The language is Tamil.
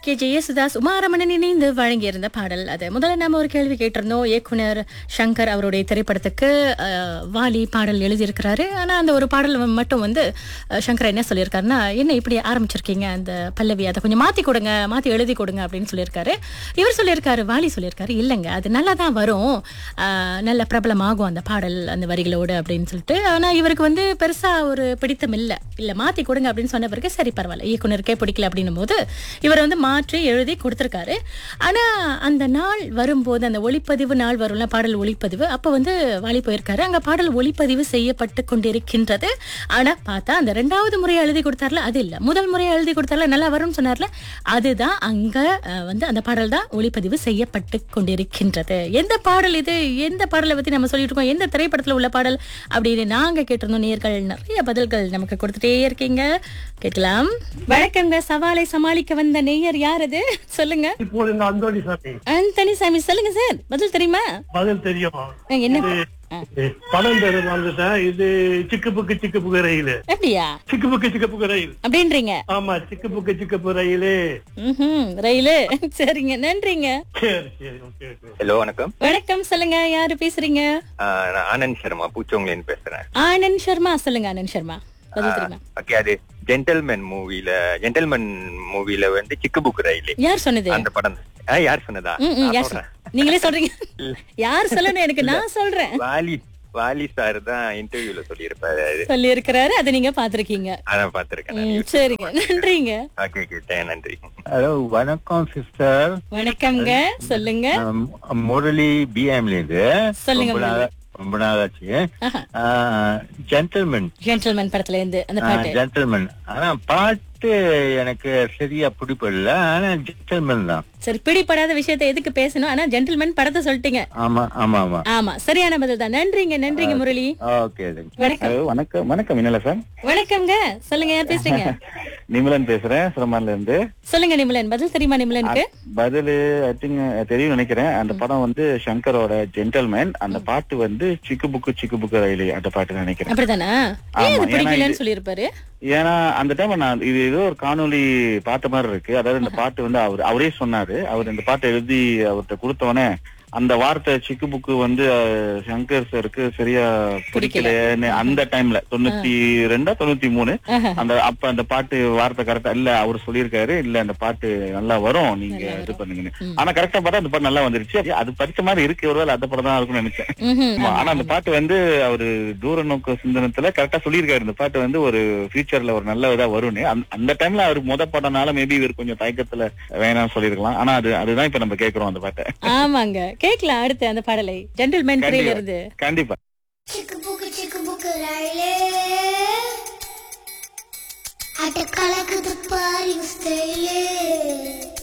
கே ஜே யேசுதாஸ் உமாரமணன் இணைந்து வழங்கியிருந்த பாடல் அது முதல்ல நம்ம ஒரு கேள்வி கேட்டிருந்தோம் இயக்குனர் சங்கர் அவருடைய திரைப்படத்துக்கு அஹ், வாலி பாடல் எழுதியிருக்கிறாரு ஆனா அந்த ஒரு பாடல் மட்டும் வந்து அஹ், சங்கர் என்ன சொல்லியிருக்காருன்னா என்ன இப்படி ஆரம்பிச்சிருக்கீங்க அந்த பல்லவி அதை கொஞ்சம் மாத்தி கொடுங்க மாத்தி எழுதி கொடுங்க அப்படின்னு சொல்லியிருக்காரு இவர் சொல்லியிருக்காரு வாலி சொல்லியிருக்காரு இல்லைங்க அது நல்லா தான் வரும் அஹ், நல்ல பிரபலமாகும் அந்த பாடல் அந்த வரிகளோடு அப்படின்னு சொல்லிட்டு ஆனா இவருக்கு வந்து பெருசா ஒரு பிடித்தம் இல்ல இல்ல மாத்தி கொடுங்க அப்படின்னு சொன்ன பிறகு சரி பரவாயில்ல இயக்குனருக்கே பிடிக்கல அப்படின்னும் போது இவர் வந்து மாற்றி எழுதி கொடுத்திருக்காரு ஆனா அந்த நாள் வரும்போது அந்த ஒளிப்பதிவு நாள் வரும்ல பாடல் ஒளிப்பதிவு அப்ப வந்து வாலி போயிருக்காரு அங்க பாடல் ஒளிப்பதிவு செய்யப்பட்டு கொண்டிருக்கின்றது ஆனா பார்த்தா அந்த ரெண்டாவது முறையை எழுதி கொடுத்தார்ல அது இல்ல முதல் முறையை எழுதி கொடுத்தார்ல நல்லா வரும்னு சொன்னார்ல அதுதான் அங்க அஹ், வந்து அந்த பாடல் தான் ஒளிப்பதிவு செய்யப்பட்டு கொண்டிருக்கின்றது எந்த பாடல் இது எந்த பாடலை பத்தி நம்ம சொல்லிட்டு இருக்கோம் எந்த திரைப்படத்துல உள்ள பாடல் அப்படின்னு நாங்க கேட்டிருந்தோம் நேர்கள் நிறைய பதில்கள் நமக்கு கொடுத்துட்டே இருக்கீங்க கேட்கலாம் வணக்கங்க சவாலை சமாளிக்க வந்த நேயர் யார் அது சொல்லுங்க இப்போது இந்த அந்தோணி சாமி அந்தனி சாமி சொல்லுங்க சார் பதில் தெரியுமா பதில் தெரியும் அஹ், என்ன ஆ, படம் பேரு வந்துட்டேன் இது சிக்கு புக்கு சிக்கு புக்கு ரயில் அப்படியா சிக்கு புக்கு சிக்கு புக்கு ரயில் அப்படின்றீங்க ஆமா சிக்கு புக்கு சிக்கு புக்கு ரயில் ம்ஹும், ரயிலு சரிங்க நன்றிங்க சரி சரி ஓகே ஓகே ஹலோ வணக்கம் வணக்கம் சொல்லுங்க யாரு பேசுறீங்க ஆஹ் நான் ஆனந்த் சர்மா பூச்சோங்கலேருந்து பேசுறேன் ஆனந்த் சர்மா சொல்லுங்க ஆனந்த் சர்மா பதில் தெரியுமா ஓகே அது ஜென்டல்மேன் மூவில ஜென்டல்மேன் மூவில வந்து சிக்கு புக்கு ரயிலு யார் சொன்னது அந்த படம் ஆ, யார் சொன்னதா ம், ம், நான் யார் சொல்றேன். சொன்ன- நீங்களே சொல்றீங்க யார் சொல்லணும் எனக்கு நான் சொல்றேன் வாலி வாலி சார் தான் இன்டர்வியூல சொல்லியிருப்பாரு அது. சொல்லி இருக்கிறாரு அதை நீங்க பாத்திருக்கீங்க அதான் பாத்திருக்கேன் நான் ம், YouTube. சரிங்க நன்றிங்க ஓகே ஓகே நன்றி ஹலோ வணக்கம் சிஸ்டர் வணக்கம்ங்க சொல்லுங்க முரளி பிஎம்ல இருந்து சொல்லுங்க ரொம்ப நாளா- ரொம்ப நாள் ஆச்சு ஆஹா. ஜென்டில்மேன் ஜென்டில்மேன் படத்துல இருந்து அந்த பாட்டு ஜென்டில்மேன் ஆனா பாட்டு எனக்கு சரியா பிடிப்படல ஆனா ஜென்டில்மேன் தான் சரி பிடிப்படாத விஷயத்தை எதுக்கு பேசணும் ஆனா ஜென்டில்மேன் படத்தை சொல்லிட்டீங்க ஆமா ஆமா ஆமா ஆமா சரியான பதில் தான் நன்றிங்க நன்றிங்க முரளி ஓகே வணக்கம் ஹலோ வணக்கம் வணக்கம் மின்னல சார் வணக்கம்ங்க சொல்லுங்க யார் பேசுறீங்க நிமலன் பேசுறேன் சிரமான்ல இருந்து சொல்லுங்க நிமலன் பதில் தெரியுமா நிமலனுக்கு பதில் ஐ திங்க் தெரியும் நினைக்கிறேன் அந்த படம் வந்து சங்கரோட ஜென்டல்மேன் அந்த பாட்டு வந்து சிக்கு புக்கு சிக்கு புக்கு ரயிலு அந்த பாட்டு நினைக்கிறேன் அப்படிதானா ஆமா, ஏன் அது ஏன்னா பிடிக்கலன்னு இது- சொல்லியிருப்பாரு ஏன்னா அந்த டைம் நான் இது ஏதோ ஒரு காணொளி பார்த்த மாதிரி இருக்கு அதாவது இந்த பாட்டு வந்து அவர் அவரே சொன்னாரு அவர் இந்த பாட்டை எழுதி அவர்கிட்ட கொடுத்தோடனே அந்த வார்த்தை சிக்கு புக்கு வந்து அஹ், சங்கர் சாருக்கு சரியா பிடிக்கலன்னு அந்த டைம்ல தொண்ணூத்தி ரெண்டா தொண்ணூத்தி மூணு ஆஹா. அந்த அப்ப அந்த பாட்டு வார்த்தை கரெக்டா இல்ல அவர் சொல்லியிருக்காரு இல்ல அந்த பாட்டு நல்லா வரும் நீங்க இது பண்ணுங்கன்னு ஆனா கரெக்டா பார்த்தா அந்த பாட்டு நல்லா வந்துருச்சு அது படிச்ச மாதிரி இருக்கு ஒருவேளை அந்த படம் தான் இருக்கும்னு நினைச்சேன் ம்ஹும். ஆமா, ஆனா அந்த பாட்டு வந்து அவரு தூர நோக்கு சிந்தனத்துல கரெக்டா சொல்லியிருக்காரு இந்த பாட்டு வந்து ஒரு ஃபியூச்சர்ல ஒரு நல்ல இதா வரும்னு அந்த- அந்த டைம்ல அவர் முத படம்னால மேபி இவர் கொஞ்சம் தயக்கத்துல வேணாம்னு சொல்லியிருக்கலாம் ஆனா அது அதுதான் இப்ப நம்ம கேக்குறோம் அந்த பாட்டை ஆமாங்க கேட்கலாம் அடுத்து அந்த பாடலை ஜென்டில்மேன் திரையில இருந்து கண்டிப்பா சிக்கு புக்கு சிக்கு புக்கு ரயிலே அட்ட கலக்குது பாரு ஸ்டைலே